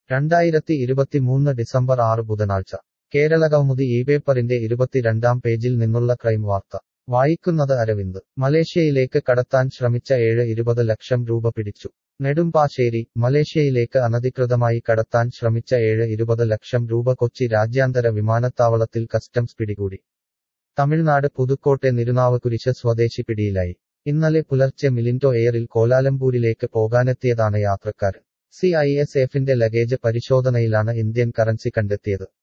രണ്ടായിരത്തി ഇരുപത്തിമൂന്ന് ഡിസംബർ ആറ് ബുധനാഴ്ച കേരള കൗമുദി ഈ പേപ്പറിന്റെ ഇരുപത്തിരണ്ടാം പേജിൽ നിന്നുള്ള ക്രൈം വാർത്ത വായിക്കുന്നത് അരവിന്ദ് മലേഷ്യയിലേക്ക് കടത്താൻ ശ്രമിച്ച ഏഴ് ഇരുപത് ലക്ഷം രൂപ പിടിച്ചു നെടുമ്പാശ്ശേരി മലേഷ്യയിലേക്ക് അനധികൃതമായി കടത്താൻ ശ്രമിച്ച ഏഴ് ഇരുപത് ലക്ഷം രൂപ കൊച്ചി രാജ്യാന്തര വിമാനത്താവളത്തിൽ കസ്റ്റംസ് പിടികൂടി തമിഴ്നാട് പുതുക്കോട്ടെ നിരുനാവകുരിശ് സ്വദേശി പിടിയിലായി ഇന്നലെ പുലർച്ചെ മിലിൻഡോ എയറിൽ കോലാലംപൂരിലേക്ക് പോകാനെത്തിയതാണ് യാത്രക്കാരൻ സി ഐ എസ് എഫിന്റെ ലഗേജ് പരിശോധനയിലാണ് ഇന്ത്യൻ കറൻസി കണ്ടെത്തിയത്